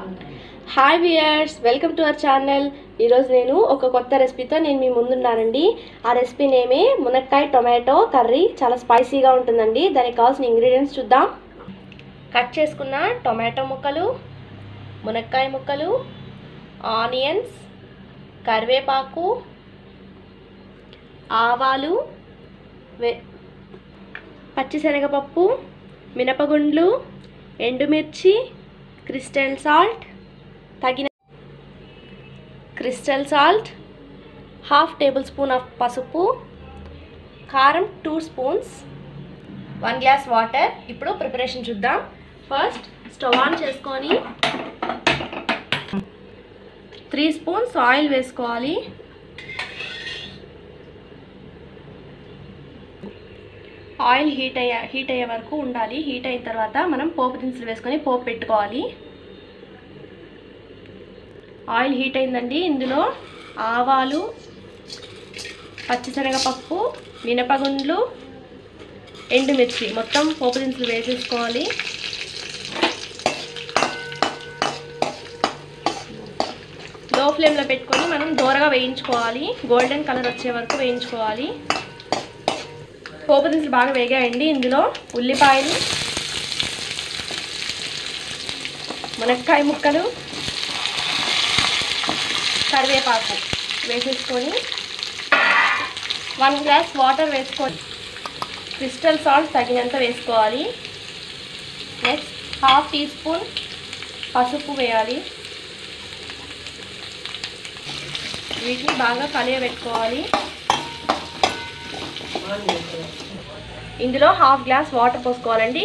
hi viewers welcome to our channel ఈరోజు నేను ఒక కొత్త రెసిపీతో నేను మీ ముందున్నానండి ఆ రెసిపీ నేమే మునక్కాయ టొమాటో కర్రీ చాలా స్పైసీగా ఉంటుందండి దానికి కావాల్సిన ఇంగ్రీడియంట్స్ చూద్దాం కట్ చేసుకున్న టొమాటో ముక్కలు మునక్కాయ ముక్కలు ఆనియన్స్ కరివేపాకు ఆవాలు వె పచ్చిశనగపప్పు మినపగుండ్లు ఎండుమిర్చి క్రిస్టల్ సాల్ట్ తగిన crystal salt half tablespoon of పసుపు కారం two spoons one glass water ఇప్పుడు ప్రిపరేషన్ చూద్దాం ఫస్ట్ స్టవ్ ఆన్ చేసుకొని త్రీ స్పూన్స్ ఆయిల్ వేసుకోవాలి ఆయిల్ హీట్ అయ్యే హీట్ అయ్యే వరకు ఉండాలి హీట్ అయిన తర్వాత మనం పోపు దినుసులు వేసుకొని పోపు పెట్టుకోవాలి ఆయిల్ హీట్ అయిందండి ఇందులో ఆవాలు పచ్చిశనగపప్పు మినపగుండ్లు ఎండుమిర్చి మొత్తం పోపు దినుసులు వేసేసుకోవాలి లో ఫ్లేమ్లో పెట్టుకొని మనం దూరగా వేయించుకోవాలి గోల్డెన్ కలర్ వచ్చే వరకు వేయించుకోవాలి పోపు దినుసులు బాగా వేగాయండి ఇందులో ఉల్లిపాయలు మునక్కాయ ముక్కలు కరివేపాకు వేసేసుకొని వన్ గ్లాస్ వాటర్ వేసుకొని క్రిస్టల్ సాల్ట్ తగినంత వేసుకోవాలి నెక్స్ట్ హాఫ్ టీ స్పూన్ పసుపు వేయాలి వీటిని బాగా కలియబెట్టుకోవాలి ఇందులో హాఫ్ గ్లాస్ వాటర్ పోసుకోవాలండి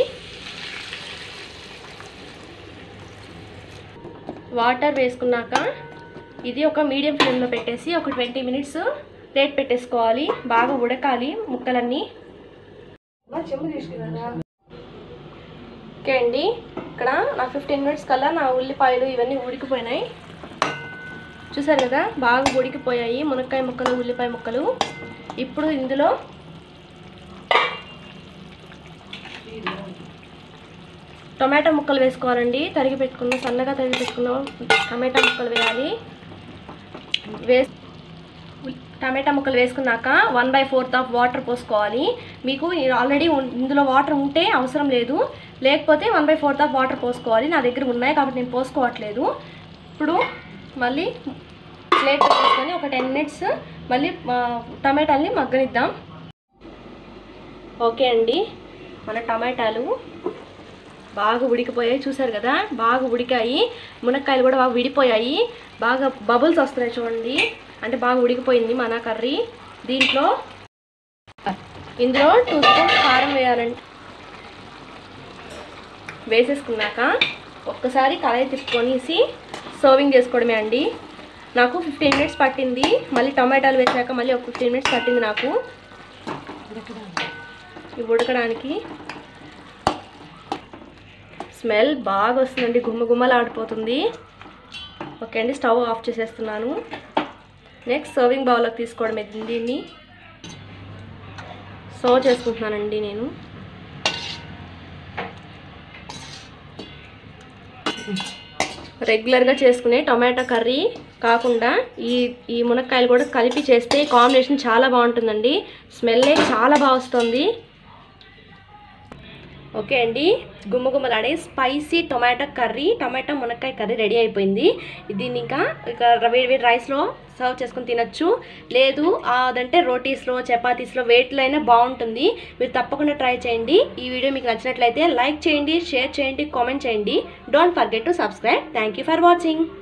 వాటర్ వేసుకున్నాక ఇది ఒక మీడియం ఫ్లేమ్లో పెట్టేసి ఒక ట్వంటీ మినిట్స్ ప్లేట్ పెట్టేసుకోవాలి బాగా ఉడకాలి ముక్కలన్నీ ఓకే అండి ఇక్కడ నా ఫిఫ్టీన్ మినిట్స్ కల్లా నా ఉల్లిపాయలు ఇవన్నీ ఉడికిపోయినాయి చూసారు కదా బాగా ఉడికిపోయాయి మునక్కాయ ముక్కలు ఉల్లిపాయ ముక్కలు ఇప్పుడు ఇందులో టొమాటో ముక్కలు వేసుకోవాలండి తరిగి పెట్టుకున్న సన్నగా తరిగి పెట్టుకున్న టమాటా ముక్కలు వేయాలి వేస్ టమాటా ముక్కలు వేసుకున్నాక one by fourth of water పోసుకోవాలి మీకు ఆల్రెడీ ఇందులో వాటర్ ఉంటే అవసరం లేదు లేకపోతే one by fourth of water పోసుకోవాలి నా దగ్గర ఉన్నాయి కాబట్టి నేను పోసుకోవట్లేదు ఇప్పుడు మళ్ళీ ప్లేట్ తీసుకొని ఒక టెన్ మినిట్స్ మళ్ళీ టమాటాలని మగ్గనిద్దాం ఓకే అండి మన టమాటాలు బాగా ఉడికిపోయాయి చూసారు కదా బాగా ఉడికాయి మునక్కాయలు కూడా బాగా విడిపోయాయి బాగా బబుల్స్ వస్తున్నాయి చూడండి అంటే బాగా ఉడికిపోయింది మన కర్రీ దీంట్లో ఇందులో టూ స్పూన్స్ కారం వేయాలండి వేసేసుకున్నాక ఒక్కసారి కళాయి తిప్పుకొనేసి సర్వింగ్ చేసుకోవడమే అండి నాకు ఫిఫ్టీన్ మినిట్స్ పట్టింది మళ్ళీ టమాటాలు వేసాక మళ్ళీ ఒక ఫిఫ్టీన్ మినిట్స్ పట్టింది నాకు ఇవి ఉడకడానికి స్మెల్ బాగా వస్తుందండి గుమ్మ గుమ్మలాడిపోతుంది ఓకే అండి స్టవ్ ఆఫ్ చేసేస్తున్నాను నెక్స్ట్ సర్వింగ్ బౌల్లోకి తీసుకోవడం దీన్ని సర్వ్ చేసుకుంటున్నానండి నేను రెగ్యులర్గా చేసుకునే టొమాటో కర్రీ కాకుండా ఈ ఈ మునక్కాయలు కూడా కలిపి చేస్తే కాంబినేషన్ చాలా బాగుంటుందండి స్మెల్లే చాలా బాగా వస్తుంది ఓకే అండి గుమ్మగుమ్మలాడే స్పైసీ టొమాటో కర్రీ టొమాటో మునక్కాయ కర్రీ రెడీ అయిపోయింది దీన్ని ఇంకా ఇక వేడి వేడి రైస్లో సర్వ్ చేసుకొని తినొచ్చు లేదు అదంటే రోటీస్లో చపాతీస్లో వేటిలో అయినా బాగుంటుంది మీరు తప్పకుండా ట్రై చేయండి ఈ వీడియో మీకు నచ్చినట్లయితే లైక్ చేయండి షేర్ చేయండి కామెంట్ చేయండి don't forget to subscribe thank for watching